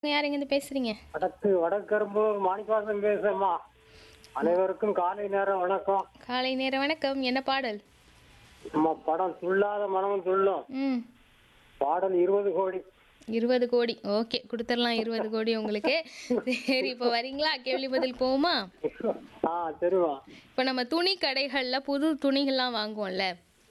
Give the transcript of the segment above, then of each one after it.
யார் எங்கேருந்து பேசுறீங்க வடக்கு வடக்கரும்பூர் மாணிக்கவாசன் பேசுறேம்மா அனைவருக்கும் காலை நேரம் வணக்கம் காலை நேர வணக்கம் என்ன பாடல் நம்ம படம் துள்ளாத மனமும் துள்ளும் ம் பாடல் இருபது கோடி இருபது கோடி ஓகே கொடுத்துடலாம் இருபது கோடி உங்களுக்கு சரி இப்போ வரீங்களா கேள்வி பதில் போகுமா ஆ சரிம்மா இப்போ நம்ம துணி கடைகளில் புது துணிகள்லாம் வாங்குவோம்ல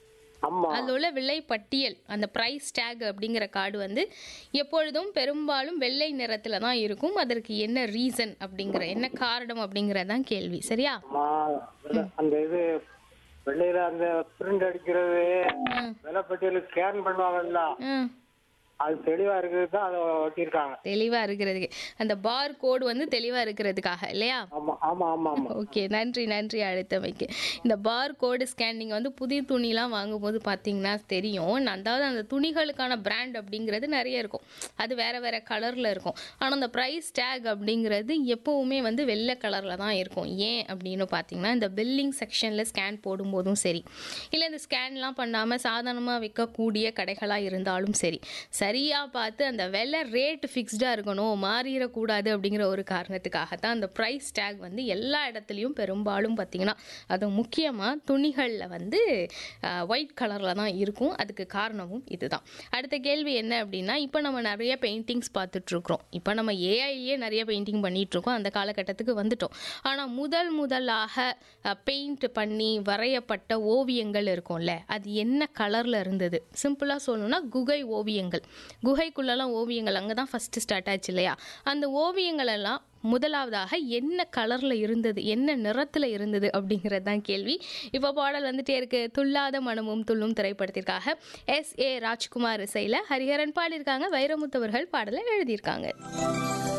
ஆமா அதில் உள்ள விலை பட்டியல் அந்த ப்ரைஸ் டேக் அப்படிங்கிற கார்டு வந்து எப்பொழுதும் பெரும்பாலும் வெள்ளை நிறத்தில் தான் இருக்கும் அதற்கு என்ன ரீசன் அப்படிங்கிற என்ன காரணம் அப்படிங்கிறதான் கேள்வி சரியா ஆமா அந்த இது வெள்ளையில அந்த பிரிண்ட் அடிக்கிறது ம் விலைப்பட்டியல் ஸ்கேன் பண்ணுவாங்கல்ல ம் அது தெளிவா இருக்கிறது தான் அதை ஒட்டியிருக்காங்க தெளிவாக இருக்கிறதுக்கு அந்த பார் கோடு வந்து தெளிவாக இருக்கிறதுக்காக இல்லையா ஆமா ஆமா ஆமா ஆமா ஓகே நன்றி நன்றி அழைத்தமைக்கு இந்த பார் கோடு ஸ்கேன் நீங்கள் வந்து புதிய துணிலாம் வாங்கும்போது பார்த்தீங்கன்னா தெரியும் நான் அதாவது அந்த துணிகளுக்கான பிராண்ட் அப்படிங்கிறது நிறைய இருக்கும் அது வேற வேற கலரில் இருக்கும் ஆனால் அந்த ப்ரைஸ் டேக் அப்படிங்கிறது எப்போவுமே வந்து வெள்ளை கலரில் தான் இருக்கும் ஏன் அப்படின்னு பார்த்தீங்கன்னா இந்த பில்லிங் செக்ஷனில் ஸ்கேன் போடும்போதும் சரி இல்லை இந்த ஸ்கேன்லாம் பண்ணாமல் சாதாரணமாக விற்கக்கூடிய கடைகளாக இருந்தாலும் சரி சரியாக பார்த்து அந்த விலை ரேட் ஃபிக்ஸ்டாக இருக்கணும் மாறிடக்கூடாது அப்படிங்கிற ஒரு காரணத்துக்காக தான் அந்த ப்ரைஸ் டேக் வந்து எல்லா இடத்துலையும் பெரும்பாலும் பார்த்தீங்கன்னா அது முக்கியமாக துணிகளில் வந்து ஒயிட் கலரில் தான் இருக்கும் அதுக்கு காரணமும் இதுதான் அடுத்த கேள்வி என்ன அப்படின்னா இப்போ நம்ம நிறைய பெயிண்டிங்ஸ் பார்த்துட்ருக்குறோம் இப்போ நம்ம ஏஐலேயே நிறைய பெயிண்டிங் பண்ணிகிட்ருக்கோம் அந்த காலகட்டத்துக்கு வந்துட்டோம் ஆனால் முதல் முதலாக பெயிண்ட் பண்ணி வரையப்பட்ட ஓவியங்கள் இருக்கும்ல அது என்ன கலரில் இருந்தது சிம்பிளாக சொல்லணும்னா குகை ஓவியங்கள் குகைக்குள்ளெல்லாம் ஓவியங்கள் அங்கே தான் ஃபஸ்ட்டு ஸ்டார்ட் ஆச்சு இல்லையா அந்த ஓவியங்கள் எல்லாம் முதலாவதாக என்ன கலரில் இருந்தது என்ன நிறத்தில் இருந்தது அப்படிங்கிறது தான் கேள்வி இப்போ பாடல் வந்துட்டே இருக்கு துள்ளாத மனமும் துள்ளும் திரைப்படத்திற்காக எஸ் ஏ ராஜ்குமார் இசையில் ஹரிஹரன் பாடியிருக்காங்க வைரமுத்தவர்கள் பாடலை எழுதியிருக்காங்க